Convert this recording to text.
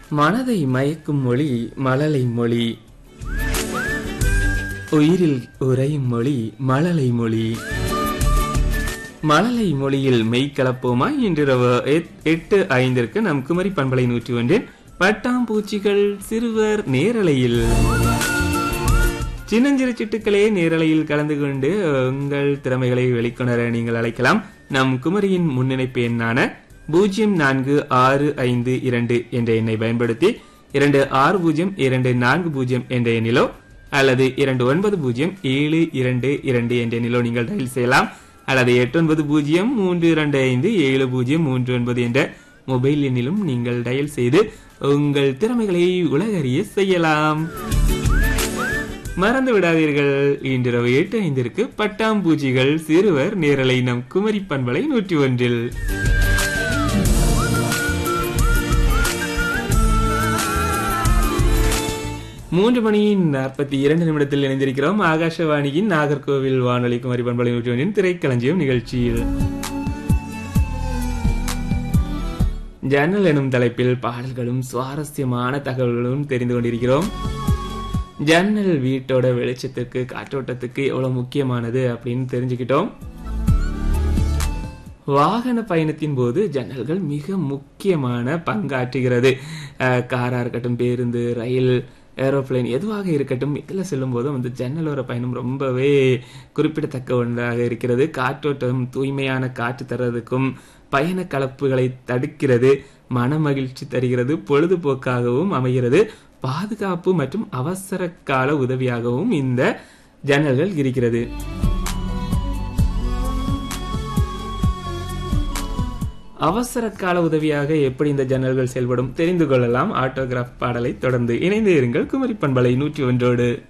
மனதை மயக்கும் மொழி மழலை மொழி உயிரில் உறையும் மொழி மழலை மொழி மழலை மொழியில் மெய் கலப்போமா இன்றிரவு எட்- எட்டு ஐந்திற்கு நம் குமரி பண்பலை நூற்றி ஒன்றில் பட்டாம்பூச்சிகள் சிறுவர் நேரலையில் சின்னஞ்சிறு சிட்டுக்களே நேரலையில் கலந்து கொண்டு உங்கள் திறமைகளை வெளிக்கொணர நீங்கள் அழைக்கலாம் நம் குமரியின் முன்னிணைப்பு எண்ணான பூஜ்ஜியம் நான்கு ஆறு ஐந்து இரண்டு என்ற எண்ணை பயன்படுத்தி இரண்டு ஆறு பூஜ்ஜியம் இரண்டு நான்கு பூஜ்ஜியம் என்ற எண்ணிலோ அல்லது இரண்டு ஒன்பது பூஜ்ஜியம் ஏழு இரண்டு இரண்டு என்ற எண்ணிலோ நீங்கள் டயல் செய்யலாம் அல்லது எட்டு ஒன்பது பூஜ்ஜியம் மூன்று இரண்டு ஐந்து ஏழு பூஜ்ஜியம் மூன்று ஒன்பது என்ற மொபைல் எண்ணிலும் நீங்கள் டயல் செய்து உங்கள் திறமைகளை உலகறிய செய்யலாம் மறந்து விடாதீர்கள் இன்றிரவு எட்டு ஐந்திற்கு பட்டாம்பூச்சிகள் சிறுவர் நேரலை நம் குமரி பண்பலை நூற்றி ஒன்றில் மூன்று மணி நாற்பத்தி இரண்டு நிமிடத்தில் இணைந்திருக்கிறோம் ஆகாஷவாணியின் நாகர்கோவில் வானொலி குமரி பண்பலை நூற்றி ஒன்றின் திரைக்களஞ்சியம் நிகழ்ச்சியில் ஜன்னல் எனும் தலைப்பில் பாடல்களும் சுவாரஸ்யமான தகவல்களும் தெரிந்து கொண்டிருக்கிறோம் ஜன்னல் வீட்டோட வெளிச்சத்துக்கு காற்றோட்டத்துக்கு எவ்வளவு முக்கியமானது அப்படின்னு தெரிஞ்சுக்கிட்டோம் வாகன பயணத்தின் போது ஜன்னல்கள் மிக முக்கியமான பங்காற்றுகிறது அஹ், காரா இருக்கட்டும் பேருந்து ரயில் ஏரோப்ளேன் எதுவாக இருக்கட்டும் இதில் செல்லும் போதும் வந்து ஜன்னலோர பயணம் ரொம்பவே குறிப்பிடத்தக்க ஒன்றாக இருக்கிறது காற்றோட்டம் தூய்மையான காற்று தர்றதுக்கும் பயண கலப்புகளை தடுக்கிறது மன மகிழ்ச்சி தருகிறது பொழுதுபோக்காகவும் அமைகிறது பாதுகாப்பு மற்றும் அவசர கால உதவியாகவும் இந்த ஜன்னல்கள் இருக்கிறது அவசர கால உதவியாக எப்படி இந்த ஜன்னல்கள் செயல்படும் தெரிந்து கொள்ளலாம் ஆட்டோகிராஃப் பாடலை தொடர்ந்து இணைந்து இருங்கள் குமரி பண்பலை நூற்றி ஒன்றோடு